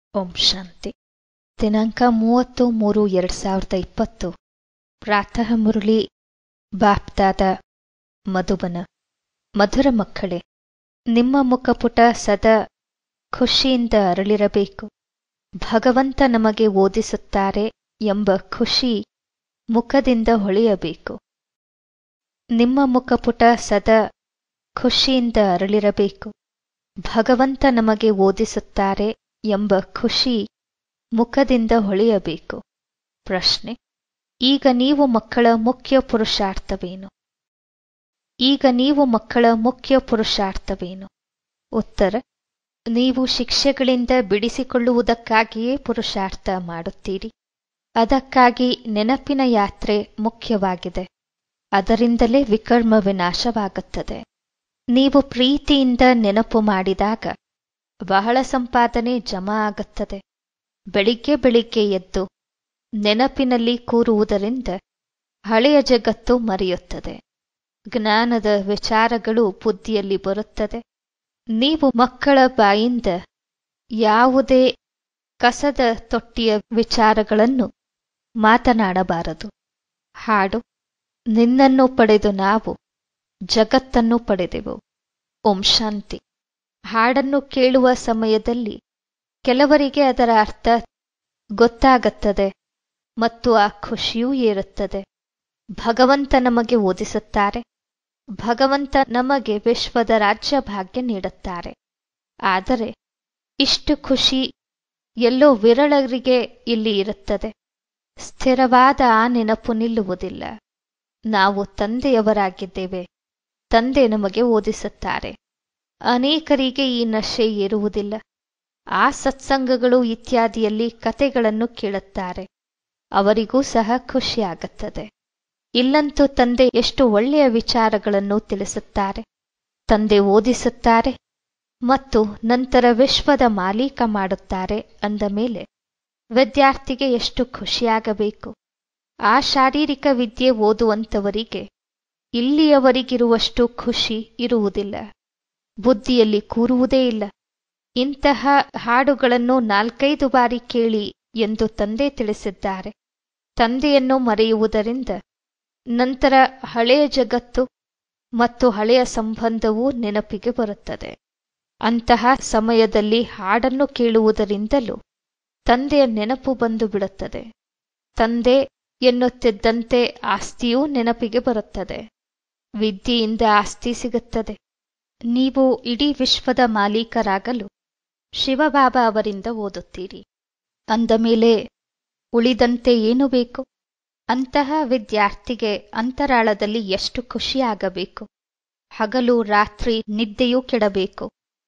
ಓಂ ಶಾಂತಿ ದಿನಾಂಕ ಮೂವತ್ತು ಮೂರು ಎರಡು ಸಾವಿರದ ಇಪ್ಪತ್ತು ಪ್ರಾತಃ ಮುರಳಿ ಬಾಪ್ದಾದ ಮಧುಬನ ಮಧುರ ಮಕ್ಕಳೇ ನಿಮ್ಮ ಮುಖಪುಟ ಸದಾ ಖುಷಿಯಿಂದ ಅರಳಿರಬೇಕು ಭಗವಂತ ನಮಗೆ ಓದಿಸುತ್ತಾರೆ ಎಂಬ ಖುಷಿ ಮುಖದಿಂದ ಹೊಳೆಯಬೇಕು ನಿಮ್ಮ ಮುಖಪುಟ ಸದಾ ಖುಷಿಯಿಂದ ಅರಳಿರಬೇಕು ಭಗವಂತ ನಮಗೆ ಓದಿಸುತ್ತಾರೆ ಎಂಬ ಖುಷಿ ಮುಖದಿಂದ ಹೊಳೆಯಬೇಕು ಪ್ರಶ್ನೆ ಈಗ ನೀವು ಮಕ್ಕಳ ಮುಖ್ಯ ಪುರುಷಾರ್ಥವೇನು ಈಗ ನೀವು ಮಕ್ಕಳ ಮುಖ್ಯ ಪುರುಷಾರ್ಥವೇನು ಉತ್ತರ ನೀವು ಶಿಕ್ಷೆಗಳಿಂದ ಬಿಡಿಸಿಕೊಳ್ಳುವುದಕ್ಕಾಗಿಯೇ ಪುರುಷಾರ್ಥ ಮಾಡುತ್ತೀರಿ ಅದಕ್ಕಾಗಿ ನೆನಪಿನ ಯಾತ್ರೆ ಮುಖ್ಯವಾಗಿದೆ ಅದರಿಂದಲೇ ವಿಕರ್ಮ ವಿನಾಶವಾಗುತ್ತದೆ ನೀವು ಪ್ರೀತಿಯಿಂದ ನೆನಪು ಮಾಡಿದಾಗ ಬಹಳ ಸಂಪಾದನೆ ಜಮಾ ಆಗುತ್ತದೆ ಬೆಳಿಗ್ಗೆ ಬೆಳಿಗ್ಗೆ ಎದ್ದು ನೆನಪಿನಲ್ಲಿ ಕೂರುವುದರಿಂದ ಹಳೆಯ ಜಗತ್ತು ಮರೆಯುತ್ತದೆ ಜ್ಞಾನದ ವಿಚಾರಗಳು ಬುದ್ಧಿಯಲ್ಲಿ ಬರುತ್ತದೆ ನೀವು ಮಕ್ಕಳ ಬಾಯಿಂದ ಯಾವುದೇ ಕಸದ ತೊಟ್ಟಿಯ ವಿಚಾರಗಳನ್ನು ಮಾತನಾಡಬಾರದು ಹಾಡು ನಿನ್ನನ್ನು ಪಡೆದು ನಾವು ಜಗತ್ತನ್ನು ಪಡೆದೆವು ಓಂ ಶಾಂತಿ ಹಾಡನ್ನು ಕೇಳುವ ಸಮಯದಲ್ಲಿ ಕೆಲವರಿಗೆ ಅದರ ಅರ್ಥ ಗೊತ್ತಾಗುತ್ತದೆ ಮತ್ತು ಆ ಖುಷಿಯೂ ಏರುತ್ತದೆ ಭಗವಂತ ನಮಗೆ ಓದಿಸುತ್ತಾರೆ ಭಗವಂತ ನಮಗೆ ವಿಶ್ವದ ರಾಜ್ಯ ಭಾಗ್ಯ ನೀಡುತ್ತಾರೆ ಆದರೆ ಇಷ್ಟು ಖುಷಿ ಎಲ್ಲೋ ವಿರಳರಿಗೆ ಇಲ್ಲಿ ಇರುತ್ತದೆ ಸ್ಥಿರವಾದ ಆ ನೆನಪು ನಿಲ್ಲುವುದಿಲ್ಲ ನಾವು ತಂದೆಯವರಾಗಿದ್ದೇವೆ ತಂದೆ ನಮಗೆ ಓದಿಸುತ್ತಾರೆ ಅನೇಕರಿಗೆ ಈ ನಶೆ ಏರುವುದಿಲ್ಲ ಆ ಸತ್ಸಂಗಗಳು ಇತ್ಯಾದಿಯಲ್ಲಿ ಕತೆಗಳನ್ನು ಕೇಳುತ್ತಾರೆ ಅವರಿಗೂ ಸಹ ಖುಷಿಯಾಗುತ್ತದೆ ಇಲ್ಲಂತೂ ತಂದೆ ಎಷ್ಟು ಒಳ್ಳೆಯ ವಿಚಾರಗಳನ್ನು ತಿಳಿಸುತ್ತಾರೆ ತಂದೆ ಓದಿಸುತ್ತಾರೆ ಮತ್ತು ನಂತರ ವಿಶ್ವದ ಮಾಲೀಕ ಮಾಡುತ್ತಾರೆ ಅಂದ ಮೇಲೆ ವಿದ್ಯಾರ್ಥಿಗೆ ಎಷ್ಟು ಖುಷಿಯಾಗಬೇಕು ಆ ಶಾರೀರಿಕ ವಿದ್ಯೆ ಓದುವಂಥವರಿಗೆ ಇಲ್ಲಿಯವರಿಗಿರುವಷ್ಟು ಖುಷಿ ಇರುವುದಿಲ್ಲ ಬುದ್ಧಿಯಲ್ಲಿ ಕೂರುವುದೇ ಇಲ್ಲ ಇಂತಹ ಹಾಡುಗಳನ್ನು ನಾಲ್ಕೈದು ಬಾರಿ ಕೇಳಿ ಎಂದು ತಂದೆ ತಿಳಿಸಿದ್ದಾರೆ ತಂದೆಯನ್ನು ಮರೆಯುವುದರಿಂದ ನಂತರ ಹಳೆಯ ಜಗತ್ತು ಮತ್ತು ಹಳೆಯ ಸಂಬಂಧವೂ ನೆನಪಿಗೆ ಬರುತ್ತದೆ ಅಂತಹ ಸಮಯದಲ್ಲಿ ಹಾಡನ್ನು ಕೇಳುವುದರಿಂದಲೂ ತಂದೆಯ ನೆನಪು ಬಂದು ಬಿಡುತ್ತದೆ ತಂದೆ ಎನ್ನುತ್ತಿದ್ದಂತೆ ಆಸ್ತಿಯೂ ನೆನಪಿಗೆ ಬರುತ್ತದೆ ವಿದ್ಯೆಯಿಂದ ಆಸ್ತಿ ಸಿಗುತ್ತದೆ ನೀವು ಇಡೀ ವಿಶ್ವದ ಮಾಲೀಕರಾಗಲು ಶಿವಬಾಬಾ ಅವರಿಂದ ಓದುತ್ತೀರಿ ಅಂದ ಮೇಲೆ ಉಳಿದಂತೆ ಏನು ಬೇಕು ಅಂತಹ ವಿದ್ಯಾರ್ಥಿಗೆ ಅಂತರಾಳದಲ್ಲಿ ಎಷ್ಟು ಖುಷಿಯಾಗಬೇಕು ಹಗಲು ರಾತ್ರಿ ನಿದ್ದೆಯೂ ಕೆಡಬೇಕು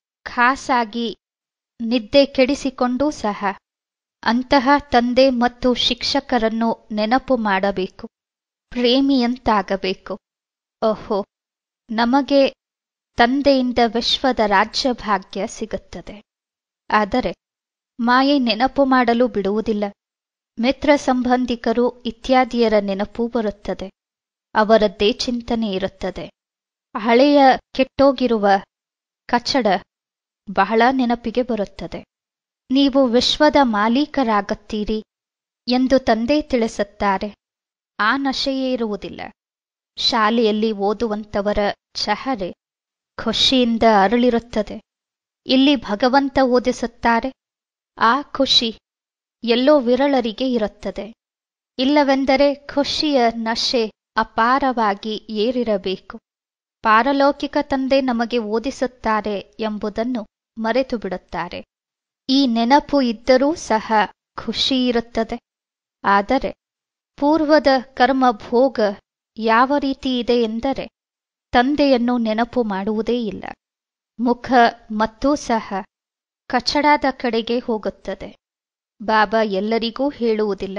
ಖಾಸಾಗಿ ನಿದ್ದೆ ಕೆಡಿಸಿಕೊಂಡೂ ಸಹ ಅಂತಹ ತಂದೆ ಮತ್ತು ಶಿಕ್ಷಕರನ್ನು ನೆನಪು ಮಾಡಬೇಕು ಪ್ರೇಮಿಯಂತಾಗಬೇಕು ಓಹೋ ನಮಗೆ ತಂದೆಯಿಂದ ವಿಶ್ವದ ರಾಜ್ಯ ಭಾಗ್ಯ ಸಿಗುತ್ತದೆ ಆದರೆ ಮಾಯೆ ನೆನಪು ಮಾಡಲು ಬಿಡುವುದಿಲ್ಲ ಮಿತ್ರ ಸಂಬಂಧಿಕರು ಇತ್ಯಾದಿಯರ ನೆನಪು ಬರುತ್ತದೆ ಅವರದ್ದೇ ಚಿಂತನೆ ಇರುತ್ತದೆ ಹಳೆಯ ಕೆಟ್ಟೋಗಿರುವ ಕಚಡ ಬಹಳ ನೆನಪಿಗೆ ಬರುತ್ತದೆ ನೀವು ವಿಶ್ವದ ಮಾಲೀಕರಾಗುತ್ತೀರಿ ಎಂದು ತಂದೆ ತಿಳಿಸುತ್ತಾರೆ ಆ ನಶೆಯೇ ಇರುವುದಿಲ್ಲ ಶಾಲೆಯಲ್ಲಿ ಓದುವಂತವರ ಚಹರೆ ಖುಷಿಯಿಂದ ಅರಳಿರುತ್ತದೆ ಇಲ್ಲಿ ಭಗವಂತ ಓದಿಸುತ್ತಾರೆ ಆ ಖುಷಿ ಎಲ್ಲೋ ವಿರಳರಿಗೆ ಇರುತ್ತದೆ ಇಲ್ಲವೆಂದರೆ ಖುಷಿಯ ನಶೆ ಅಪಾರವಾಗಿ ಏರಿರಬೇಕು ಪಾರಲೌಕಿಕ ತಂದೆ ನಮಗೆ ಓದಿಸುತ್ತಾರೆ ಎಂಬುದನ್ನು ಮರೆತು ಬಿಡುತ್ತಾರೆ ಈ ನೆನಪು ಇದ್ದರೂ ಸಹ ಖುಷಿ ಇರುತ್ತದೆ ಆದರೆ ಪೂರ್ವದ ಕರ್ಮ ಭೋಗ ಯಾವ ರೀತಿ ಇದೆ ಎಂದರೆ ತಂದೆಯನ್ನು ನೆನಪು ಮಾಡುವುದೇ ಇಲ್ಲ ಮುಖ ಮತ್ತೂ ಸಹ ಕಚಡಾದ ಕಡೆಗೆ ಹೋಗುತ್ತದೆ ಬಾಬಾ ಎಲ್ಲರಿಗೂ ಹೇಳುವುದಿಲ್ಲ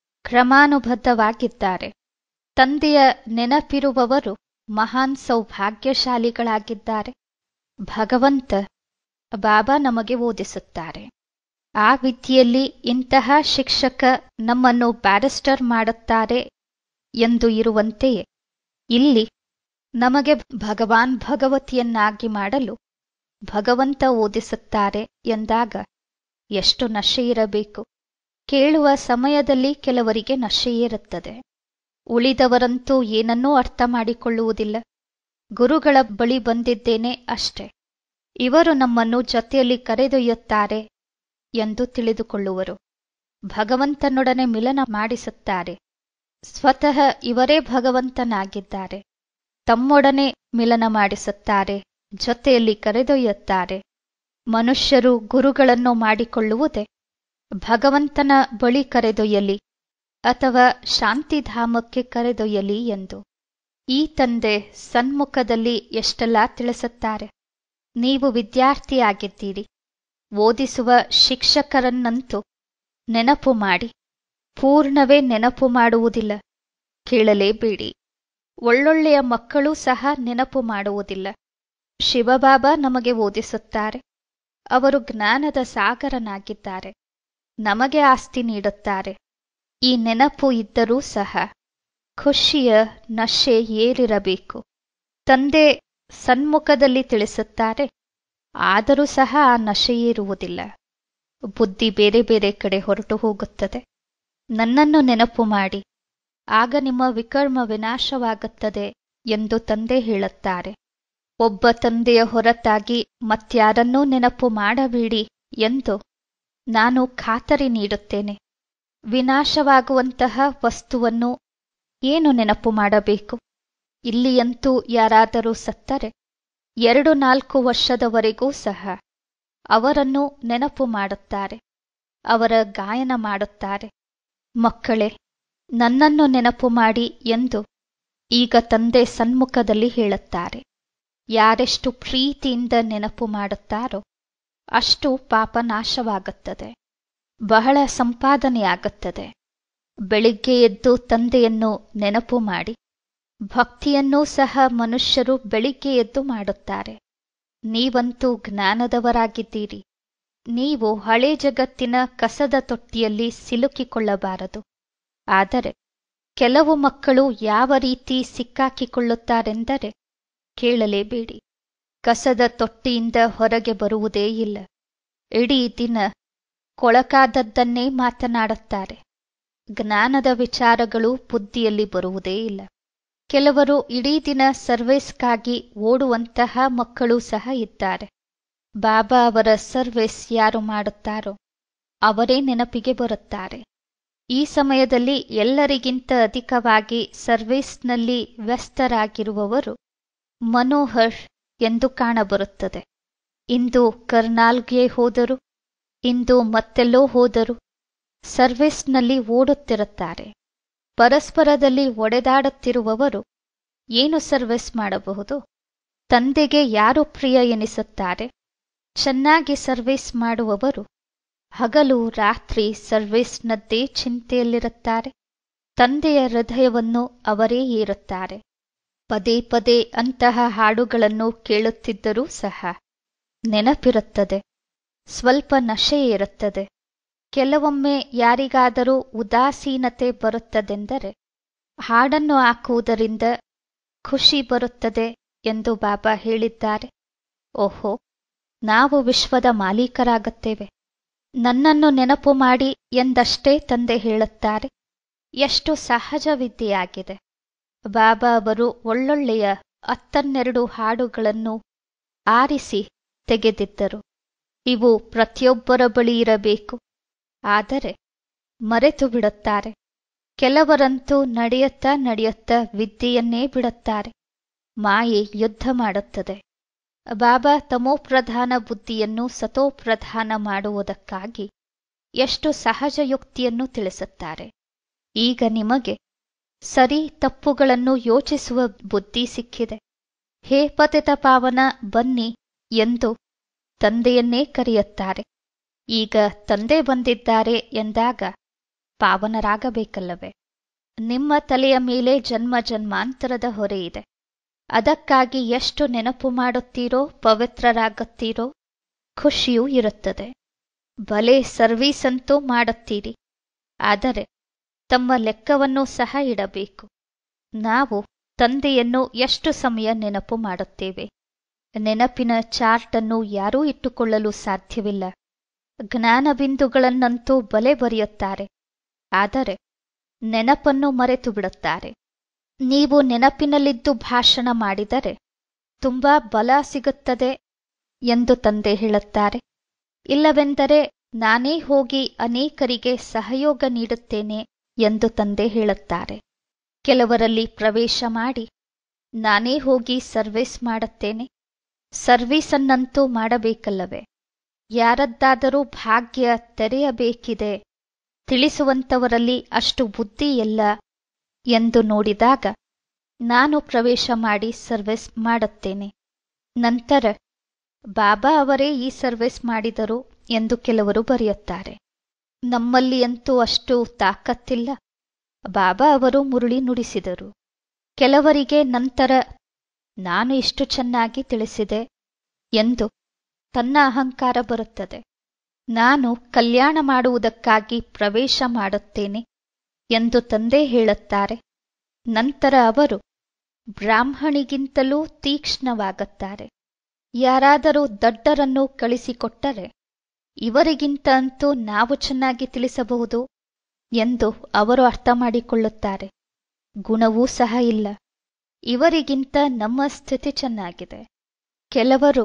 ಕ್ರಮಾನುಬದ್ಧವಾಗಿದ್ದಾರೆ ತಂದೆಯ ನೆನಪಿರುವವರು ಮಹಾನ್ ಸೌಭಾಗ್ಯಶಾಲಿಗಳಾಗಿದ್ದಾರೆ ಭಗವಂತ ಬಾಬಾ ನಮಗೆ ಓದಿಸುತ್ತಾರೆ ಆ ವಿದ್ಯೆಯಲ್ಲಿ ಇಂತಹ ಶಿಕ್ಷಕ ನಮ್ಮನ್ನು ಬ್ಯಾರಿಸ್ಟರ್ ಮಾಡುತ್ತಾರೆ ಎಂದು ಇರುವಂತೆಯೇ ಇಲ್ಲಿ ನಮಗೆ ಭಗವಾನ್ ಭಗವತಿಯನ್ನಾಗಿ ಮಾಡಲು ಭಗವಂತ ಓದಿಸುತ್ತಾರೆ ಎಂದಾಗ ಎಷ್ಟು ನಶೆ ಇರಬೇಕು ಕೇಳುವ ಸಮಯದಲ್ಲಿ ಕೆಲವರಿಗೆ ನಶೆಯಿರುತ್ತದೆ ಉಳಿದವರಂತೂ ಏನನ್ನೂ ಅರ್ಥ ಮಾಡಿಕೊಳ್ಳುವುದಿಲ್ಲ ಗುರುಗಳ ಬಳಿ ಬಂದಿದ್ದೇನೆ ಅಷ್ಟೆ ಇವರು ನಮ್ಮನ್ನು ಜೊತೆಯಲ್ಲಿ ಕರೆದೊಯ್ಯುತ್ತಾರೆ ಎಂದು ತಿಳಿದುಕೊಳ್ಳುವರು ಭಗವಂತನೊಡನೆ ಮಿಲನ ಮಾಡಿಸುತ್ತಾರೆ ಸ್ವತಃ ಇವರೇ ಭಗವಂತನಾಗಿದ್ದಾರೆ ತಮ್ಮೊಡನೆ ಮಿಲನ ಮಾಡಿಸುತ್ತಾರೆ ಜೊತೆಯಲ್ಲಿ ಕರೆದೊಯ್ಯುತ್ತಾರೆ ಮನುಷ್ಯರು ಗುರುಗಳನ್ನು ಮಾಡಿಕೊಳ್ಳುವುದೇ ಭಗವಂತನ ಬಳಿ ಕರೆದೊಯ್ಯಲಿ ಅಥವಾ ಶಾಂತಿಧಾಮಕ್ಕೆ ಕರೆದೊಯ್ಯಲಿ ಎಂದು ಈ ತಂದೆ ಸನ್ಮುಖದಲ್ಲಿ ಎಷ್ಟೆಲ್ಲ ತಿಳಿಸುತ್ತಾರೆ ನೀವು ವಿದ್ಯಾರ್ಥಿಯಾಗಿದ್ದೀರಿ ಓದಿಸುವ ಶಿಕ್ಷಕರನ್ನಂತೂ ನೆನಪು ಮಾಡಿ ಪೂರ್ಣವೇ ನೆನಪು ಮಾಡುವುದಿಲ್ಲ ಕೇಳಲೇಬೇಡಿ ಒಳ್ಳೊಳ್ಳೆಯ ಮಕ್ಕಳೂ ಸಹ ನೆನಪು ಮಾಡುವುದಿಲ್ಲ ಶಿವಬಾಬಾ ನಮಗೆ ಓದಿಸುತ್ತಾರೆ ಅವರು ಜ್ಞಾನದ ಸಾಗರನಾಗಿದ್ದಾರೆ ನಮಗೆ ಆಸ್ತಿ ನೀಡುತ್ತಾರೆ ಈ ನೆನಪು ಇದ್ದರೂ ಸಹ ಖುಷಿಯ ನಶೆ ಏರಿರಬೇಕು ತಂದೆ ಸನ್ಮುಖದಲ್ಲಿ ತಿಳಿಸುತ್ತಾರೆ ಆದರೂ ಸಹ ಆ ನಶೆಯೇರುವುದಿಲ್ಲ ಬುದ್ಧಿ ಬೇರೆ ಬೇರೆ ಕಡೆ ಹೊರಟು ಹೋಗುತ್ತದೆ ನನ್ನನ್ನು ನೆನಪು ಮಾಡಿ ಆಗ ನಿಮ್ಮ ವಿಕರ್ಮ ವಿನಾಶವಾಗುತ್ತದೆ ಎಂದು ತಂದೆ ಹೇಳುತ್ತಾರೆ ಒಬ್ಬ ತಂದೆಯ ಹೊರತಾಗಿ ಮತ್ಯಾರನ್ನೂ ನೆನಪು ಮಾಡಬೇಡಿ ಎಂದು ನಾನು ಖಾತರಿ ನೀಡುತ್ತೇನೆ ವಿನಾಶವಾಗುವಂತಹ ವಸ್ತುವನ್ನು ಏನು ನೆನಪು ಮಾಡಬೇಕು ಇಲ್ಲಿಯಂತೂ ಯಾರಾದರೂ ಸತ್ತರೆ ಎರಡು ನಾಲ್ಕು ವರ್ಷದವರೆಗೂ ಸಹ ಅವರನ್ನು ನೆನಪು ಮಾಡುತ್ತಾರೆ ಅವರ ಗಾಯನ ಮಾಡುತ್ತಾರೆ ಮಕ್ಕಳೇ ನನ್ನನ್ನು ನೆನಪು ಮಾಡಿ ಎಂದು ಈಗ ತಂದೆ ಸನ್ಮುಖದಲ್ಲಿ ಹೇಳುತ್ತಾರೆ ಯಾರೆಷ್ಟು ಪ್ರೀತಿಯಿಂದ ನೆನಪು ಮಾಡುತ್ತಾರೋ ಅಷ್ಟು ಪಾಪ ನಾಶವಾಗುತ್ತದೆ ಬಹಳ ಸಂಪಾದನೆಯಾಗುತ್ತದೆ ಬೆಳಿಗ್ಗೆ ಎದ್ದು ತಂದೆಯನ್ನು ನೆನಪು ಮಾಡಿ ಭಕ್ತಿಯನ್ನೂ ಸಹ ಮನುಷ್ಯರು ಬೆಳಿಗ್ಗೆ ಎದ್ದು ಮಾಡುತ್ತಾರೆ ನೀವಂತೂ ಜ್ಞಾನದವರಾಗಿದ್ದೀರಿ ನೀವು ಹಳೆ ಜಗತ್ತಿನ ಕಸದ ತೊಟ್ಟಿಯಲ್ಲಿ ಸಿಲುಕಿಕೊಳ್ಳಬಾರದು ಆದರೆ ಕೆಲವು ಮಕ್ಕಳು ಯಾವ ರೀತಿ ಸಿಕ್ಕಾಕಿಕೊಳ್ಳುತ್ತಾರೆಂದರೆ ಕೇಳಲೇಬೇಡಿ ಕಸದ ತೊಟ್ಟಿಯಿಂದ ಹೊರಗೆ ಬರುವುದೇ ಇಲ್ಲ ಇಡೀ ದಿನ ಕೊಳಕಾದದ್ದನ್ನೇ ಮಾತನಾಡುತ್ತಾರೆ ಜ್ಞಾನದ ವಿಚಾರಗಳು ಬುದ್ಧಿಯಲ್ಲಿ ಬರುವುದೇ ಇಲ್ಲ ಕೆಲವರು ಇಡೀ ದಿನ ಸರ್ವಿಸ್ಗಾಗಿ ಓಡುವಂತಹ ಮಕ್ಕಳೂ ಸಹ ಇದ್ದಾರೆ ಬಾಬಾ ಅವರ ಸರ್ವಿಸ್ ಯಾರು ಮಾಡುತ್ತಾರೋ ಅವರೇ ನೆನಪಿಗೆ ಬರುತ್ತಾರೆ ಈ ಸಮಯದಲ್ಲಿ ಎಲ್ಲರಿಗಿಂತ ಅಧಿಕವಾಗಿ ಸರ್ವಿಸ್ನಲ್ಲಿ ವ್ಯಸ್ತರಾಗಿರುವವರು ಮನೋಹರ್ ಎಂದು ಕಾಣಬರುತ್ತದೆ ಇಂದು ಕರ್ನಾಲ್ಗೆ ಹೋದರು ಇಂದು ಮತ್ತೆಲ್ಲೋ ಹೋದರು ಸರ್ವಿಸ್ನಲ್ಲಿ ಓಡುತ್ತಿರುತ್ತಾರೆ ಪರಸ್ಪರದಲ್ಲಿ ಒಡೆದಾಡುತ್ತಿರುವವರು ಏನು ಸರ್ವಿಸ್ ಮಾಡಬಹುದು ತಂದೆಗೆ ಯಾರು ಪ್ರಿಯ ಎನಿಸುತ್ತಾರೆ ಚೆನ್ನಾಗಿ ಸರ್ವಿಸ್ ಮಾಡುವವರು ಹಗಲು ರಾತ್ರಿ ಸರ್ವಿಸ್ನದ್ದೇ ಚಿಂತೆಯಲ್ಲಿರುತ್ತಾರೆ ತಂದೆಯ ಹೃದಯವನ್ನು ಅವರೇ ಏರುತ್ತಾರೆ ಪದೇ ಪದೇ ಅಂತಹ ಹಾಡುಗಳನ್ನು ಕೇಳುತ್ತಿದ್ದರೂ ಸಹ ನೆನಪಿರುತ್ತದೆ ಸ್ವಲ್ಪ ನಶೆ ಇರುತ್ತದೆ ಕೆಲವೊಮ್ಮೆ ಯಾರಿಗಾದರೂ ಉದಾಸೀನತೆ ಬರುತ್ತದೆಂದರೆ ಹಾಡನ್ನು ಹಾಕುವುದರಿಂದ ಖುಷಿ ಬರುತ್ತದೆ ಎಂದು ಬಾಬಾ ಹೇಳಿದ್ದಾರೆ ಓಹೋ ನಾವು ವಿಶ್ವದ ಮಾಲೀಕರಾಗುತ್ತೇವೆ ನನ್ನನ್ನು ನೆನಪು ಮಾಡಿ ಎಂದಷ್ಟೇ ತಂದೆ ಹೇಳುತ್ತಾರೆ ಎಷ್ಟು ಸಹಜ ವಿದ್ಯೆಯಾಗಿದೆ ಬಾಬಾ ಅವರು ಒಳ್ಳೊಳ್ಳೆಯ ಹತ್ತನ್ನೆರಡು ಹಾಡುಗಳನ್ನು ಆರಿಸಿ ತೆಗೆದಿದ್ದರು ಇವು ಪ್ರತಿಯೊಬ್ಬರ ಬಳಿ ಇರಬೇಕು ಆದರೆ ಮರೆತು ಬಿಡುತ್ತಾರೆ ಕೆಲವರಂತೂ ನಡೆಯುತ್ತಾ ನಡೆಯುತ್ತಾ ವಿದ್ಯೆಯನ್ನೇ ಬಿಡುತ್ತಾರೆ ಮಾಯೆ ಯುದ್ಧ ಮಾಡುತ್ತದೆ ಬಾಬಾ ತಮೋಪ್ರಧಾನ ಬುದ್ಧಿಯನ್ನು ಸತೋಪ್ರಧಾನ ಮಾಡುವುದಕ್ಕಾಗಿ ಎಷ್ಟು ಸಹಜ ಯುಕ್ತಿಯನ್ನು ತಿಳಿಸುತ್ತಾರೆ ಈಗ ನಿಮಗೆ ಸರಿ ತಪ್ಪುಗಳನ್ನು ಯೋಚಿಸುವ ಬುದ್ಧಿ ಸಿಕ್ಕಿದೆ ಹೇ ಪತಿತ ಪಾವನ ಬನ್ನಿ ಎಂದು ತಂದೆಯನ್ನೇ ಕರೆಯುತ್ತಾರೆ ಈಗ ತಂದೆ ಬಂದಿದ್ದಾರೆ ಎಂದಾಗ ಪಾವನರಾಗಬೇಕಲ್ಲವೇ ನಿಮ್ಮ ತಲೆಯ ಮೇಲೆ ಜನ್ಮ ಜನ್ಮಾಂತರದ ಹೊರೆ ಇದೆ ಅದಕ್ಕಾಗಿ ಎಷ್ಟು ನೆನಪು ಮಾಡುತ್ತೀರೋ ಪವಿತ್ರರಾಗುತ್ತೀರೋ ಖುಷಿಯೂ ಇರುತ್ತದೆ ಭಲೆ ಸರ್ವೀಸ್ ಅಂತೂ ಮಾಡುತ್ತೀರಿ ಆದರೆ ತಮ್ಮ ಲೆಕ್ಕವನ್ನು ಸಹ ಇಡಬೇಕು ನಾವು ತಂದೆಯನ್ನು ಎಷ್ಟು ಸಮಯ ನೆನಪು ಮಾಡುತ್ತೇವೆ ನೆನಪಿನ ಚಾರ್ಟ್ ಅನ್ನು ಯಾರೂ ಇಟ್ಟುಕೊಳ್ಳಲು ಸಾಧ್ಯವಿಲ್ಲ ಜ್ಞಾನಬಿಂದುಗಳನ್ನಂತೂ ಬಲೆ ಬರೆಯುತ್ತಾರೆ ಆದರೆ ನೆನಪನ್ನು ಮರೆತು ಬಿಡುತ್ತಾರೆ ನೀವು ನೆನಪಿನಲ್ಲಿದ್ದು ಭಾಷಣ ಮಾಡಿದರೆ ತುಂಬಾ ಬಲ ಸಿಗುತ್ತದೆ ಎಂದು ತಂದೆ ಹೇಳುತ್ತಾರೆ ಇಲ್ಲವೆಂದರೆ ನಾನೇ ಹೋಗಿ ಅನೇಕರಿಗೆ ಸಹಯೋಗ ನೀಡುತ್ತೇನೆ ಎಂದು ತಂದೆ ಹೇಳುತ್ತಾರೆ ಕೆಲವರಲ್ಲಿ ಪ್ರವೇಶ ಮಾಡಿ ನಾನೇ ಹೋಗಿ ಸರ್ವಿಸ್ ಮಾಡುತ್ತೇನೆ ಸರ್ವೀಸನ್ನಂತೂ ಮಾಡಬೇಕಲ್ಲವೇ ಯಾರದ್ದಾದರೂ ಭಾಗ್ಯ ತೆರೆಯಬೇಕಿದೆ ತಿಳಿಸುವಂತವರಲ್ಲಿ ಅಷ್ಟು ಬುದ್ಧಿ ಇಲ್ಲ ಎಂದು ನೋಡಿದಾಗ ನಾನು ಪ್ರವೇಶ ಮಾಡಿ ಸರ್ವಿಸ್ ಮಾಡುತ್ತೇನೆ ನಂತರ ಬಾಬಾ ಅವರೇ ಈ ಸರ್ವಿಸ್ ಮಾಡಿದರು ಎಂದು ಕೆಲವರು ಬರೆಯುತ್ತಾರೆ ನಮ್ಮಲ್ಲಿ ಅಂತೂ ಅಷ್ಟು ತಾಕತ್ತಿಲ್ಲ ಬಾಬಾ ಅವರು ಮುರುಳಿ ನುಡಿಸಿದರು ಕೆಲವರಿಗೆ ನಂತರ ನಾನು ಇಷ್ಟು ಚೆನ್ನಾಗಿ ತಿಳಿಸಿದೆ ಎಂದು ತನ್ನ ಅಹಂಕಾರ ಬರುತ್ತದೆ ನಾನು ಕಲ್ಯಾಣ ಮಾಡುವುದಕ್ಕಾಗಿ ಪ್ರವೇಶ ಮಾಡುತ್ತೇನೆ ಎಂದು ತಂದೆ ಹೇಳುತ್ತಾರೆ ನಂತರ ಅವರು ಬ್ರಾಹ್ಮಣಿಗಿಂತಲೂ ತೀಕ್ಷ್ಣವಾಗುತ್ತಾರೆ ಯಾರಾದರೂ ದಡ್ಡರನ್ನು ಕಳಿಸಿಕೊಟ್ಟರೆ ಇವರಿಗಿಂತ ಅಂತೂ ನಾವು ಚೆನ್ನಾಗಿ ತಿಳಿಸಬಹುದು ಎಂದು ಅವರು ಅರ್ಥ ಮಾಡಿಕೊಳ್ಳುತ್ತಾರೆ ಗುಣವೂ ಸಹ ಇಲ್ಲ ಇವರಿಗಿಂತ ನಮ್ಮ ಸ್ಥಿತಿ ಚೆನ್ನಾಗಿದೆ ಕೆಲವರು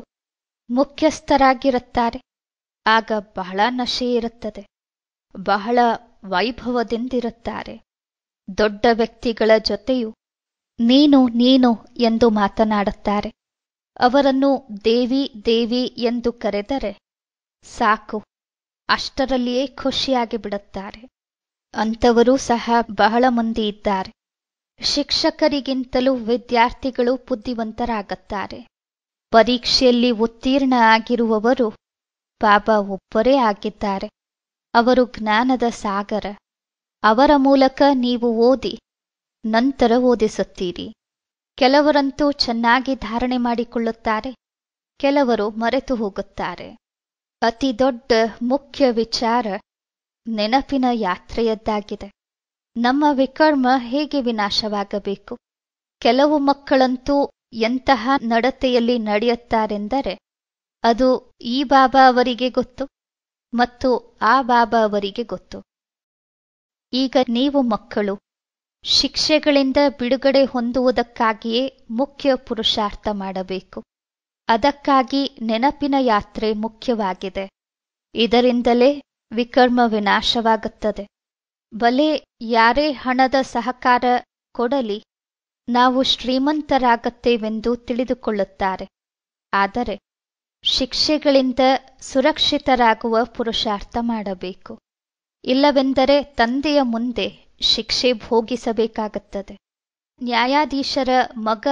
ಮುಖ್ಯಸ್ಥರಾಗಿರುತ್ತಾರೆ ಆಗ ಬಹಳ ನಶೆ ಇರುತ್ತದೆ ಬಹಳ ವೈಭವದಿಂದಿರುತ್ತಾರೆ ದೊಡ್ಡ ವ್ಯಕ್ತಿಗಳ ಜೊತೆಯೂ ನೀನು ನೀನು ಎಂದು ಮಾತನಾಡುತ್ತಾರೆ ಅವರನ್ನು ದೇವಿ ದೇವಿ ಎಂದು ಕರೆದರೆ ಸಾಕು ಅಷ್ಟರಲ್ಲಿಯೇ ಖುಷಿಯಾಗಿ ಬಿಡುತ್ತಾರೆ ಅಂಥವರೂ ಸಹ ಬಹಳ ಮಂದಿ ಇದ್ದಾರೆ ಶಿಕ್ಷಕರಿಗಿಂತಲೂ ವಿದ್ಯಾರ್ಥಿಗಳು ಬುದ್ಧಿವಂತರಾಗುತ್ತಾರೆ ಪರೀಕ್ಷೆಯಲ್ಲಿ ಉತ್ತೀರ್ಣ ಆಗಿರುವವರು ಬಾಬಾ ಒಬ್ಬರೇ ಆಗಿದ್ದಾರೆ ಅವರು ಜ್ಞಾನದ ಸಾಗರ ಅವರ ಮೂಲಕ ನೀವು ಓದಿ ನಂತರ ಓದಿಸುತ್ತೀರಿ ಕೆಲವರಂತೂ ಚೆನ್ನಾಗಿ ಧಾರಣೆ ಮಾಡಿಕೊಳ್ಳುತ್ತಾರೆ ಕೆಲವರು ಮರೆತು ಹೋಗುತ್ತಾರೆ ಅತಿ ದೊಡ್ಡ ಮುಖ್ಯ ವಿಚಾರ ನೆನಪಿನ ಯಾತ್ರೆಯದ್ದಾಗಿದೆ ನಮ್ಮ ವಿಕರ್ಮ ಹೇಗೆ ವಿನಾಶವಾಗಬೇಕು ಕೆಲವು ಮಕ್ಕಳಂತೂ ಎಂತಹ ನಡತೆಯಲ್ಲಿ ನಡೆಯುತ್ತಾರೆಂದರೆ ಅದು ಈ ಬಾಬಾ ಅವರಿಗೆ ಗೊತ್ತು ಮತ್ತು ಆ ಬಾಬಾ ಅವರಿಗೆ ಗೊತ್ತು ಈಗ ನೀವು ಮಕ್ಕಳು ಶಿಕ್ಷೆಗಳಿಂದ ಬಿಡುಗಡೆ ಹೊಂದುವುದಕ್ಕಾಗಿಯೇ ಮುಖ್ಯ ಪುರುಷಾರ್ಥ ಮಾಡಬೇಕು ಅದಕ್ಕಾಗಿ ನೆನಪಿನ ಯಾತ್ರೆ ಮುಖ್ಯವಾಗಿದೆ ಇದರಿಂದಲೇ ವಿಕರ್ಮ ವಿನಾಶವಾಗುತ್ತದೆ ಬಲೆ ಯಾರೇ ಹಣದ ಸಹಕಾರ ಕೊಡಲಿ ನಾವು ಶ್ರೀಮಂತರಾಗುತ್ತೇವೆಂದು ತಿಳಿದುಕೊಳ್ಳುತ್ತಾರೆ ಆದರೆ ಶಿಕ್ಷೆಗಳಿಂದ ಸುರಕ್ಷಿತರಾಗುವ ಪುರುಷಾರ್ಥ ಮಾಡಬೇಕು ಇಲ್ಲವೆಂದರೆ ತಂದೆಯ ಮುಂದೆ ಶಿಕ್ಷೆ ಭೋಗಿಸಬೇಕಾಗುತ್ತದೆ ನ್ಯಾಯಾಧೀಶರ ಮಗ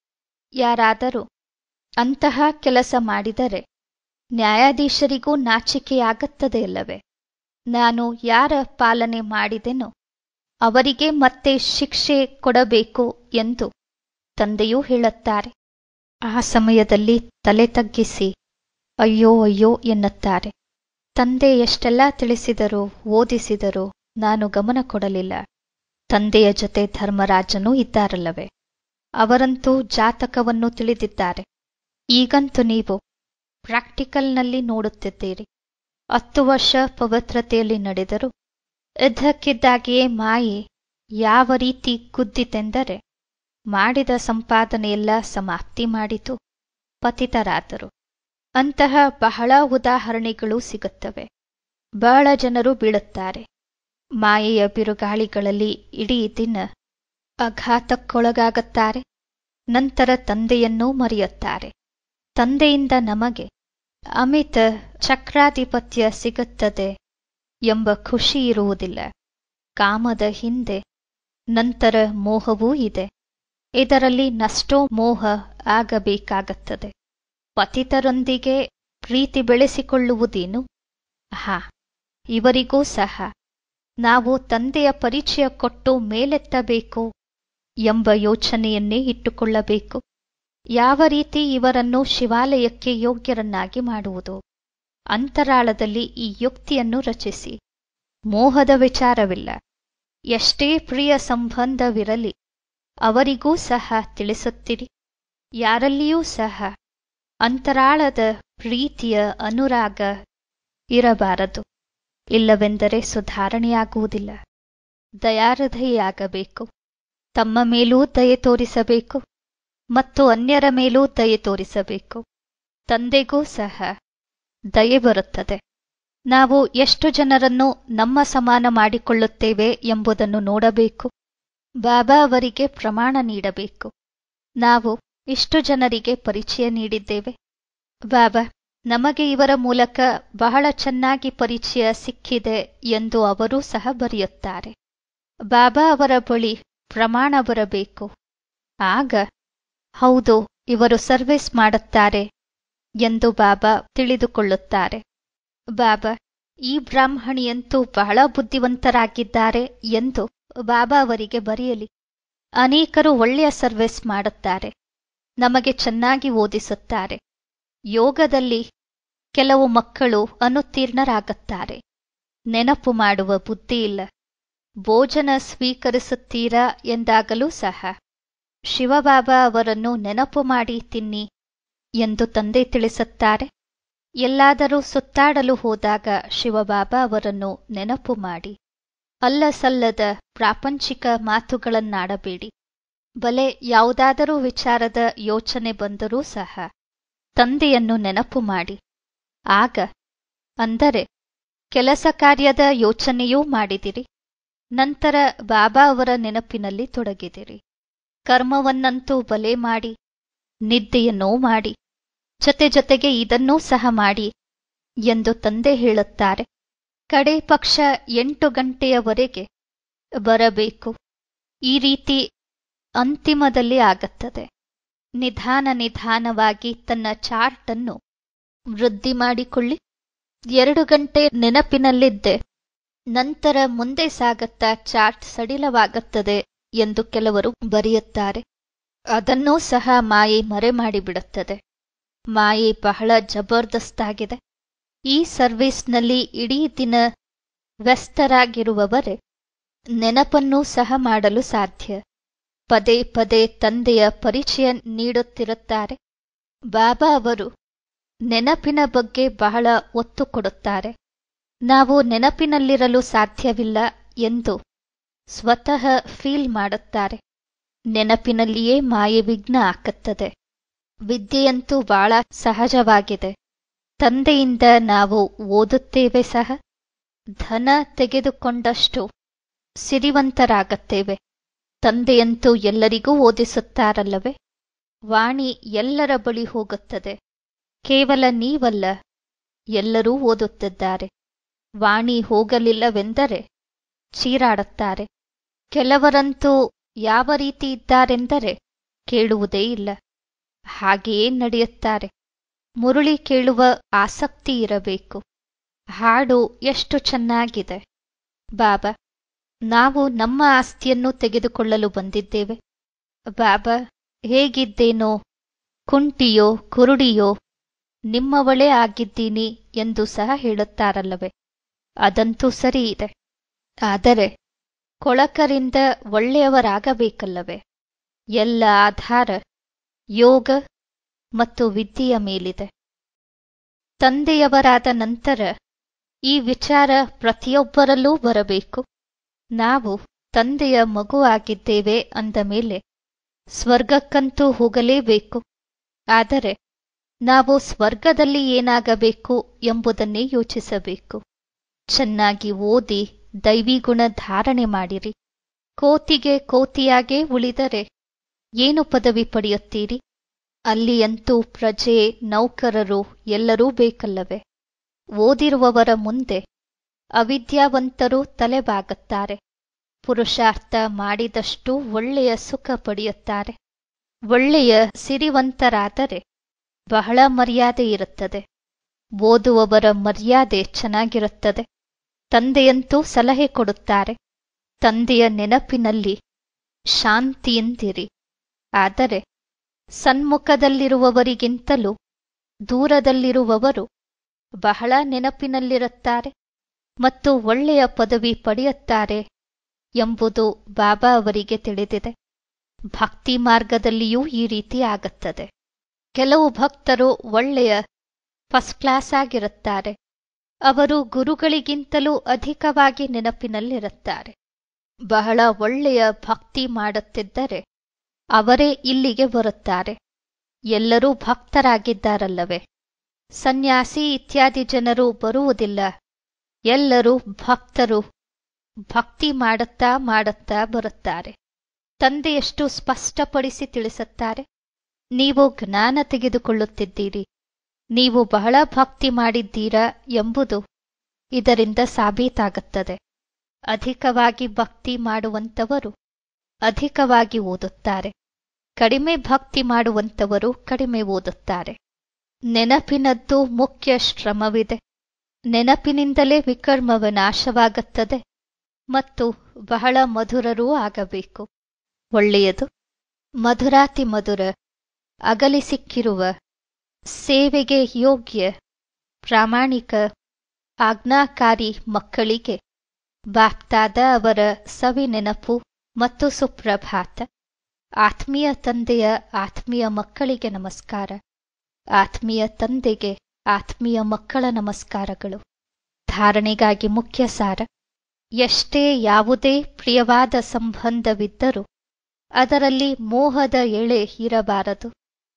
ಯಾರಾದರೂ ಅಂತಹ ಕೆಲಸ ಮಾಡಿದರೆ ನ್ಯಾಯಾಧೀಶರಿಗೂ ನಾಚಿಕೆಯಾಗುತ್ತದೆ ಇಲ್ಲವೇ ನಾನು ಯಾರ ಪಾಲನೆ ಮಾಡಿದೆನೋ ಅವರಿಗೆ ಮತ್ತೆ ಶಿಕ್ಷೆ ಕೊಡಬೇಕು ಎಂದು ತಂದೆಯೂ ಹೇಳುತ್ತಾರೆ ಆ ಸಮಯದಲ್ಲಿ ತಲೆ ತಗ್ಗಿಸಿ ಅಯ್ಯೋ ಅಯ್ಯೋ ಎನ್ನುತ್ತಾರೆ ತಂದೆ ಎಷ್ಟೆಲ್ಲ ತಿಳಿಸಿದರು ಓದಿಸಿದರು ನಾನು ಗಮನ ಕೊಡಲಿಲ್ಲ ತಂದೆಯ ಜೊತೆ ಧರ್ಮರಾಜನೂ ಇದ್ದಾರಲ್ಲವೇ ಅವರಂತೂ ಜಾತಕವನ್ನು ತಿಳಿದಿದ್ದಾರೆ ಈಗಂತೂ ನೀವು ಪ್ರಾಕ್ಟಿಕಲ್ನಲ್ಲಿ ನೋಡುತ್ತಿದ್ದೀರಿ ಹತ್ತು ವರ್ಷ ಪವಿತ್ರತೆಯಲ್ಲಿ ನಡೆದರು ಇದ್ದಕ್ಕಿದ್ದಾಗಿಯೇ ಮಾಯೆ ಯಾವ ರೀತಿ ಗುದ್ದಿತೆಂದರೆ ಮಾಡಿದ ಸಂಪಾದನೆಯೆಲ್ಲ ಸಮಾಪ್ತಿ ಮಾಡಿತು ಪತಿತರಾದರು ಅಂತಹ ಬಹಳ ಉದಾಹರಣೆಗಳು ಸಿಗುತ್ತವೆ ಬಹಳ ಜನರು ಬೀಳುತ್ತಾರೆ ಮಾಯೆಯ ಬಿರುಗಾಳಿಗಳಲ್ಲಿ ಇಡೀ ದಿನ ಅಘಾತಕ್ಕೊಳಗಾಗುತ್ತಾರೆ ನಂತರ ತಂದೆಯನ್ನೂ ಮರೆಯುತ್ತಾರೆ ತಂದೆಯಿಂದ ನಮಗೆ ಅಮಿತ ಚಕ್ರಾಧಿಪತ್ಯ ಸಿಗುತ್ತದೆ ಎಂಬ ಖುಷಿ ಇರುವುದಿಲ್ಲ ಕಾಮದ ಹಿಂದೆ ನಂತರ ಮೋಹವೂ ಇದೆ ಇದರಲ್ಲಿ ನಷ್ಟೋ ಮೋಹ ಆಗಬೇಕಾಗುತ್ತದೆ ಪತಿತರೊಂದಿಗೆ ಪ್ರೀತಿ ಬೆಳೆಸಿಕೊಳ್ಳುವುದೇನು ಹಾ ಇವರಿಗೂ ಸಹ ನಾವು ತಂದೆಯ ಪರಿಚಯ ಕೊಟ್ಟು ಮೇಲೆತ್ತಬೇಕು ಎಂಬ ಯೋಚನೆಯನ್ನೇ ಇಟ್ಟುಕೊಳ್ಳಬೇಕು ಯಾವ ರೀತಿ ಇವರನ್ನು ಶಿವಾಲಯಕ್ಕೆ ಯೋಗ್ಯರನ್ನಾಗಿ ಮಾಡುವುದು ಅಂತರಾಳದಲ್ಲಿ ಈ ಯುಕ್ತಿಯನ್ನು ರಚಿಸಿ ಮೋಹದ ವಿಚಾರವಿಲ್ಲ ಎಷ್ಟೇ ಪ್ರಿಯ ಸಂಬಂಧವಿರಲಿ ಅವರಿಗೂ ಸಹ ತಿಳಿಸುತ್ತಿರಿ ಯಾರಲ್ಲಿಯೂ ಸಹ ಅಂತರಾಳದ ಪ್ರೀತಿಯ ಅನುರಾಗ ಇರಬಾರದು ಇಲ್ಲವೆಂದರೆ ಸುಧಾರಣೆಯಾಗುವುದಿಲ್ಲ ದಯಾರಧೆಯಾಗಬೇಕು ತಮ್ಮ ಮೇಲೂ ದಯೆ ತೋರಿಸಬೇಕು ಮತ್ತು ಅನ್ಯರ ಮೇಲೂ ದಯೆ ತೋರಿಸಬೇಕು ತಂದೆಗೂ ಸಹ ದಯೆ ಬರುತ್ತದೆ ನಾವು ಎಷ್ಟು ಜನರನ್ನು ನಮ್ಮ ಸಮಾನ ಮಾಡಿಕೊಳ್ಳುತ್ತೇವೆ ಎಂಬುದನ್ನು ನೋಡಬೇಕು ಬಾಬಾ ಅವರಿಗೆ ಪ್ರಮಾಣ ನೀಡಬೇಕು ನಾವು ಇಷ್ಟು ಜನರಿಗೆ ಪರಿಚಯ ನೀಡಿದ್ದೇವೆ ಬಾಬಾ ನಮಗೆ ಇವರ ಮೂಲಕ ಬಹಳ ಚೆನ್ನಾಗಿ ಪರಿಚಯ ಸಿಕ್ಕಿದೆ ಎಂದು ಅವರೂ ಸಹ ಬರೆಯುತ್ತಾರೆ ಬಾಬಾ ಅವರ ಬಳಿ ಪ್ರಮಾಣ ಬರಬೇಕು ಆಗ ಹೌದು ಇವರು ಸರ್ವಿಸ್ ಮಾಡುತ್ತಾರೆ ಎಂದು ಬಾಬಾ ತಿಳಿದುಕೊಳ್ಳುತ್ತಾರೆ ಬಾಬಾ ಈ ಬ್ರಾಹ್ಮಣಿಯಂತೂ ಬಹಳ ಬುದ್ಧಿವಂತರಾಗಿದ್ದಾರೆ ಎಂದು ಬಾಬಾ ಅವರಿಗೆ ಬರೆಯಲಿ ಅನೇಕರು ಒಳ್ಳೆಯ ಸರ್ವಿಸ್ ಮಾಡುತ್ತಾರೆ ನಮಗೆ ಚೆನ್ನಾಗಿ ಓದಿಸುತ್ತಾರೆ ಯೋಗದಲ್ಲಿ ಕೆಲವು ಮಕ್ಕಳು ಅನುತ್ತೀರ್ಣರಾಗುತ್ತಾರೆ ನೆನಪು ಮಾಡುವ ಬುದ್ಧಿ ಇಲ್ಲ ಭೋಜನ ಸ್ವೀಕರಿಸುತ್ತೀರಾ ಎಂದಾಗಲೂ ಸಹ ಶಿವಬಾಬಾ ಅವರನ್ನು ನೆನಪು ಮಾಡಿ ತಿನ್ನಿ ಎಂದು ತಂದೆ ತಿಳಿಸುತ್ತಾರೆ ಎಲ್ಲಾದರೂ ಸುತ್ತಾಡಲು ಹೋದಾಗ ಶಿವಬಾಬಾ ಅವರನ್ನು ನೆನಪು ಮಾಡಿ ಅಲ್ಲಸಲ್ಲದ ಪ್ರಾಪಂಚಿಕ ಮಾತುಗಳನ್ನಾಡಬೇಡಿ ಬಲೆ ಯಾವುದಾದರೂ ವಿಚಾರದ ಯೋಚನೆ ಬಂದರೂ ಸಹ ತಂದೆಯನ್ನು ನೆನಪು ಮಾಡಿ ಆಗ ಅಂದರೆ ಕೆಲಸ ಕಾರ್ಯದ ಯೋಚನೆಯೂ ಮಾಡಿದಿರಿ ನಂತರ ಬಾಬಾ ಅವರ ನೆನಪಿನಲ್ಲಿ ತೊಡಗಿದಿರಿ ಕರ್ಮವನ್ನಂತೂ ಬಲೆ ಮಾಡಿ ನಿದ್ದೆಯನ್ನೂ ಮಾಡಿ ಜೊತೆ ಜೊತೆಗೆ ಇದನ್ನೂ ಸಹ ಮಾಡಿ ಎಂದು ತಂದೆ ಹೇಳುತ್ತಾರೆ ಕಡೆ ಪಕ್ಷ ಎಂಟು ಗಂಟೆಯವರೆಗೆ ಬರಬೇಕು ಈ ರೀತಿ ಅಂತಿಮದಲ್ಲಿ ಆಗತ್ತದೆ ನಿಧಾನ ನಿಧಾನವಾಗಿ ತನ್ನ ಚಾರ್ಟ್ ಅನ್ನು ವೃದ್ಧಿ ಮಾಡಿಕೊಳ್ಳಿ ಎರಡು ಗಂಟೆ ನೆನಪಿನಲ್ಲಿದ್ದೆ ನಂತರ ಮುಂದೆ ಸಾಗತ್ತಾ ಚಾರ್ಟ್ ಸಡಿಲವಾಗುತ್ತದೆ ಎಂದು ಕೆಲವರು ಬರೆಯುತ್ತಾರೆ ಅದನ್ನೂ ಸಹ ಮಾಯೆ ಮರೆ ಮಾಡಿಬಿಡುತ್ತದೆ ಮಾಯೆ ಬಹಳ ಜಬರ್ದಸ್ತಾಗಿದೆ ಈ ಸರ್ವಿಸ್ನಲ್ಲಿ ಇಡೀ ದಿನ ವ್ಯಸ್ತರಾಗಿರುವವರೇ ನೆನಪನ್ನೂ ಸಹ ಮಾಡಲು ಸಾಧ್ಯ ಪದೇ ಪದೇ ತಂದೆಯ ಪರಿಚಯ ನೀಡುತ್ತಿರುತ್ತಾರೆ ಬಾಬಾ ಅವರು ನೆನಪಿನ ಬಗ್ಗೆ ಬಹಳ ಒತ್ತು ಕೊಡುತ್ತಾರೆ ನಾವು ನೆನಪಿನಲ್ಲಿರಲು ಸಾಧ್ಯವಿಲ್ಲ ಎಂದು ಸ್ವತಃ ಫೀಲ್ ಮಾಡುತ್ತಾರೆ ನೆನಪಿನಲ್ಲಿಯೇ ಮಾಯೆ ವಿಘ್ನ ಹಾಕುತ್ತದೆ ವಿದ್ಯೆಯಂತೂ ಬಹಳ ಸಹಜವಾಗಿದೆ ತಂದೆಯಿಂದ ನಾವು ಓದುತ್ತೇವೆ ಸಹ ಧನ ತೆಗೆದುಕೊಂಡಷ್ಟು ಸಿರಿವಂತರಾಗುತ್ತೇವೆ ತಂದೆಯಂತೂ ಎಲ್ಲರಿಗೂ ಓದಿಸುತ್ತಾರಲ್ಲವೇ ವಾಣಿ ಎಲ್ಲರ ಬಳಿ ಹೋಗುತ್ತದೆ ಕೇವಲ ನೀವಲ್ಲ ಎಲ್ಲರೂ ಓದುತ್ತಿದ್ದಾರೆ ವಾಣಿ ಹೋಗಲಿಲ್ಲವೆಂದರೆ ಚೀರಾಡುತ್ತಾರೆ ಕೆಲವರಂತೂ ಯಾವ ರೀತಿ ಇದ್ದಾರೆಂದರೆ ಕೇಳುವುದೇ ಇಲ್ಲ ಹಾಗೆಯೇ ನಡೆಯುತ್ತಾರೆ ಮುರುಳಿ ಕೇಳುವ ಆಸಕ್ತಿ ಇರಬೇಕು ಹಾಡು ಎಷ್ಟು ಚೆನ್ನಾಗಿದೆ ಬಾಬಾ ನಾವು ನಮ್ಮ ಆಸ್ತಿಯನ್ನು ತೆಗೆದುಕೊಳ್ಳಲು ಬಂದಿದ್ದೇವೆ ಬಾಬಾ ಹೇಗಿದ್ದೇನೋ ಕುಂಟಿಯೋ ಕುರುಡಿಯೋ ನಿಮ್ಮವಳೇ ಆಗಿದ್ದೀನಿ ಎಂದು ಸಹ ಹೇಳುತ್ತಾರಲ್ಲವೇ ಅದಂತೂ ಸರಿ ಇದೆ ಆದರೆ ಕೊಳಕರಿಂದ ಒಳ್ಳೆಯವರಾಗಬೇಕಲ್ಲವೇ ಎಲ್ಲ ಆಧಾರ ಯೋಗ ಮತ್ತು ವಿದ್ಯೆಯ ಮೇಲಿದೆ ತಂದೆಯವರಾದ ನಂತರ ಈ ವಿಚಾರ ಪ್ರತಿಯೊಬ್ಬರಲ್ಲೂ ಬರಬೇಕು ನಾವು ತಂದೆಯ ಮಗು ಆಗಿದ್ದೇವೆ ಅಂದ ಮೇಲೆ ಸ್ವರ್ಗಕ್ಕಂತೂ ಹೋಗಲೇಬೇಕು ಆದರೆ ನಾವು ಸ್ವರ್ಗದಲ್ಲಿ ಏನಾಗಬೇಕು ಎಂಬುದನ್ನೇ ಯೋಚಿಸಬೇಕು ಚೆನ್ನಾಗಿ ಓದಿ ದೈವಿಗುಣ ಧಾರಣೆ ಮಾಡಿರಿ ಕೋತಿಗೆ ಕೋತಿಯಾಗೇ ಉಳಿದರೆ ಏನು ಪದವಿ ಪಡೆಯುತ್ತೀರಿ ಅಲ್ಲಿಯಂತೂ ಪ್ರಜೆ ನೌಕರರು ಎಲ್ಲರೂ ಬೇಕಲ್ಲವೇ ಓದಿರುವವರ ಮುಂದೆ ಅವಿದ್ಯಾವಂತರು ತಲೆಬಾಗುತ್ತಾರೆ ಪುರುಷಾರ್ಥ ಮಾಡಿದಷ್ಟು ಒಳ್ಳೆಯ ಸುಖ ಪಡೆಯುತ್ತಾರೆ ಒಳ್ಳೆಯ ಸಿರಿವಂತರಾದರೆ ಬಹಳ ಮರ್ಯಾದೆ ಇರುತ್ತದೆ ಓದುವವರ ಮರ್ಯಾದೆ ಚೆನ್ನಾಗಿರುತ್ತದೆ ತಂದೆಯಂತೂ ಸಲಹೆ ಕೊಡುತ್ತಾರೆ ತಂದೆಯ ನೆನಪಿನಲ್ಲಿ ಶಾಂತಿಯಿಂದಿರಿ ಆದರೆ ಸನ್ಮುಖದಲ್ಲಿರುವವರಿಗಿಂತಲೂ ದೂರದಲ್ಲಿರುವವರು ಬಹಳ ನೆನಪಿನಲ್ಲಿರುತ್ತಾರೆ ಮತ್ತು ಒಳ್ಳೆಯ ಪದವಿ ಪಡೆಯುತ್ತಾರೆ ಎಂಬುದು ಬಾಬಾ ಅವರಿಗೆ ತಿಳಿದಿದೆ ಭಕ್ತಿ ಮಾರ್ಗದಲ್ಲಿಯೂ ಈ ರೀತಿ ಆಗುತ್ತದೆ ಕೆಲವು ಭಕ್ತರು ಒಳ್ಳೆಯ ಫಸ್ಟ್ ಕ್ಲಾಸ್ ಆಗಿರುತ್ತಾರೆ ಅವರು ಗುರುಗಳಿಗಿಂತಲೂ ಅಧಿಕವಾಗಿ ನೆನಪಿನಲ್ಲಿರುತ್ತಾರೆ ಬಹಳ ಒಳ್ಳೆಯ ಭಕ್ತಿ ಮಾಡುತ್ತಿದ್ದರೆ ಅವರೇ ಇಲ್ಲಿಗೆ ಬರುತ್ತಾರೆ ಎಲ್ಲರೂ ಭಕ್ತರಾಗಿದ್ದಾರಲ್ಲವೇ ಸನ್ಯಾಸಿ ಇತ್ಯಾದಿ ಜನರು ಬರುವುದಿಲ್ಲ ಎಲ್ಲರೂ ಭಕ್ತರು ಭಕ್ತಿ ಮಾಡುತ್ತಾ ಮಾಡುತ್ತಾ ಬರುತ್ತಾರೆ ತಂದೆಯಷ್ಟು ಸ್ಪಷ್ಟಪಡಿಸಿ ತಿಳಿಸುತ್ತಾರೆ ನೀವು ಜ್ಞಾನ ತೆಗೆದುಕೊಳ್ಳುತ್ತಿದ್ದೀರಿ ನೀವು ಬಹಳ ಭಕ್ತಿ ಮಾಡಿದ್ದೀರಾ ಎಂಬುದು ಇದರಿಂದ ಸಾಬೀತಾಗುತ್ತದೆ ಅಧಿಕವಾಗಿ ಭಕ್ತಿ ಮಾಡುವಂತವರು ಅಧಿಕವಾಗಿ ಓದುತ್ತಾರೆ ಕಡಿಮೆ ಭಕ್ತಿ ಮಾಡುವಂತವರು ಕಡಿಮೆ ಓದುತ್ತಾರೆ ನೆನಪಿನದ್ದು ಮುಖ್ಯ ಶ್ರಮವಿದೆ ನೆನಪಿನಿಂದಲೇ ವಿಕರ್ಮವ ನಾಶವಾಗುತ್ತದೆ ಮತ್ತು ಬಹಳ ಮಧುರರೂ ಆಗಬೇಕು ಒಳ್ಳೆಯದು ಮಧುರಾತಿ ಮಧುರ ಅಗಲಿ ಸಿಕ್ಕಿರುವ ಸೇವೆಗೆ ಯೋಗ್ಯ ಪ್ರಾಮಾಣಿಕ ಆಜ್ಞಾಕಾರಿ ಮಕ್ಕಳಿಗೆ ಬಾಪ್ತಾದ ಅವರ ಸವಿ ನೆನಪು ಮತ್ತು ಸುಪ್ರಭಾತ ಆತ್ಮೀಯ ತಂದೆಯ ಆತ್ಮೀಯ ಮಕ್ಕಳಿಗೆ ನಮಸ್ಕಾರ ಆತ್ಮೀಯ ತಂದೆಗೆ ಆತ್ಮೀಯ ಮಕ್ಕಳ ನಮಸ್ಕಾರಗಳು ಧಾರಣೆಗಾಗಿ ಮುಖ್ಯ ಸಾರ ಎಷ್ಟೇ ಯಾವುದೇ ಪ್ರಿಯವಾದ ಸಂಬಂಧವಿದ್ದರೂ ಅದರಲ್ಲಿ ಮೋಹದ ಎಳೆ ಇರಬಾರದು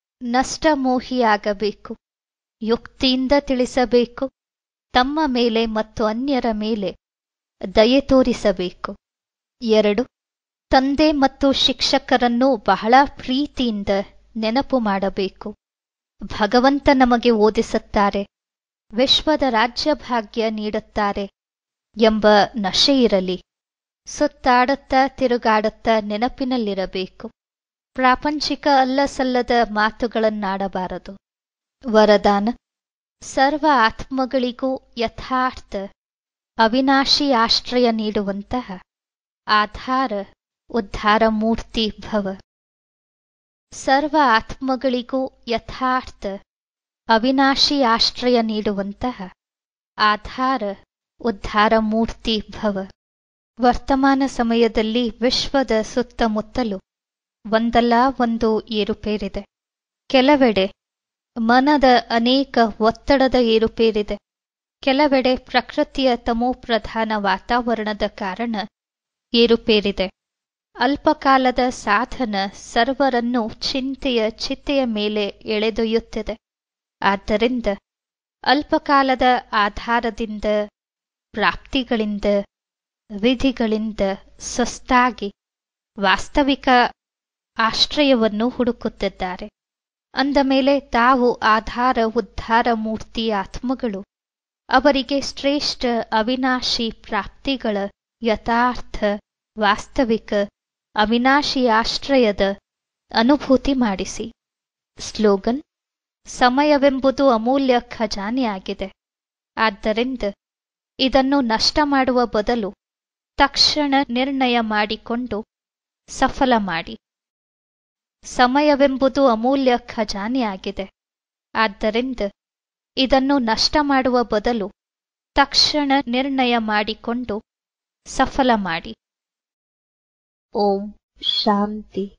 ನಷ್ಟಮೋಹಿಯಾಗಬೇಕು ಯುಕ್ತಿಯಿಂದ ತಿಳಿಸಬೇಕು ತಮ್ಮ ಮೇಲೆ ಮತ್ತು ಅನ್ಯರ ಮೇಲೆ ದಯೆ ತೋರಿಸಬೇಕು ಎರಡು ತಂದೆ ಮತ್ತು ಶಿಕ್ಷಕರನ್ನು ಬಹಳ ಪ್ರೀತಿಯಿಂದ ನೆನಪು ಮಾಡಬೇಕು ಭಗವಂತ ನಮಗೆ ಓದಿಸುತ್ತಾರೆ ವಿಶ್ವದ ರಾಜ್ಯಭಾಗ್ಯ ನೀಡುತ್ತಾರೆ ಎಂಬ ನಶೆ ಇರಲಿ ಸುತ್ತಾಡುತ್ತಾ ತಿರುಗಾಡುತ್ತಾ ನೆನಪಿನಲ್ಲಿರಬೇಕು ಪ್ರಾಪಂಚಿಕ ಅಲ್ಲಸಲ್ಲದ ಮಾತುಗಳನ್ನಾಡಬಾರದು ವರದಾನ ಸರ್ವ ಆತ್ಮಗಳಿಗೂ ಯಥಾರ್ಥ ಅವಿನಾಶಿ ಆಶ್ರಯ ನೀಡುವಂತಹ ಆಧಾರ ಉದ್ಧಾರ ಮೂರ್ತಿ ಭವ ಸರ್ವ ಆತ್ಮಗಳಿಗೂ ಯಥಾರ್ಥ ಅವಿನಾಶಿ ಆಶ್ರಯ ನೀಡುವಂತಹ ಆಧಾರ ಉದ್ಧಾರ ಮೂರ್ತಿ ಭವ ವರ್ತಮಾನ ಸಮಯದಲ್ಲಿ ವಿಶ್ವದ ಸುತ್ತಮುತ್ತಲೂ ಒಂದಲ್ಲ ಒಂದು ಏರುಪೇರಿದೆ ಕೆಲವೆಡೆ ಮನದ ಅನೇಕ ಒತ್ತಡದ ಏರುಪೇರಿದೆ ಕೆಲವೆಡೆ ಪ್ರಕೃತಿಯ ತಮೋಪ್ರಧಾನ ವಾತಾವರಣದ ಕಾರಣ ಏರುಪೇರಿದೆ ಅಲ್ಪಕಾಲದ ಸಾಧನ ಸರ್ವರನ್ನೂ ಚಿಂತೆಯ ಚಿತೆಯ ಮೇಲೆ ಎಳೆದೊಯ್ಯುತ್ತಿದೆ ಆದ್ದರಿಂದ ಅಲ್ಪಕಾಲದ ಆಧಾರದಿಂದ ಪ್ರಾಪ್ತಿಗಳಿಂದ ವಿಧಿಗಳಿಂದ ಸುಸ್ತಾಗಿ ವಾಸ್ತವಿಕ ಆಶ್ರಯವನ್ನು ಹುಡುಕುತ್ತಿದ್ದಾರೆ ಅಂದ ಮೇಲೆ ತಾವು ಆಧಾರ ಉದ್ಧಾರ ಮೂರ್ತಿ ಆತ್ಮಗಳು ಅವರಿಗೆ ಶ್ರೇಷ್ಠ ಅವಿನಾಶಿ ಪ್ರಾಪ್ತಿಗಳ ಯಥಾರ್ಥ ವಾಸ್ತವಿಕ ಅವಿನಾಶಿ ಆಶ್ರಯದ ಅನುಭೂತಿ ಮಾಡಿಸಿ ಸ್ಲೋಗನ್ ಸಮಯವೆಂಬುದು ಅಮೂಲ್ಯ ಖಜಾನೆಯಾಗಿದೆ ಆದ್ದರಿಂದ ಇದನ್ನು ನಷ್ಟ ಮಾಡುವ ಬದಲು ತಕ್ಷಣ ನಿರ್ಣಯ ಮಾಡಿಕೊಂಡು ಸಫಲ ಮಾಡಿ ಸಮಯವೆಂಬುದು ಅಮೂಲ್ಯ ಖಜಾನೆಯಾಗಿದೆ ಆದ್ದರಿಂದ ಇದನ್ನು ನಷ್ಟ ಮಾಡುವ ಬದಲು ತಕ್ಷಣ ನಿರ್ಣಯ ಮಾಡಿಕೊಂಡು ಸಫಲ ಮಾಡಿ ಓಂ ಶಾಂತಿ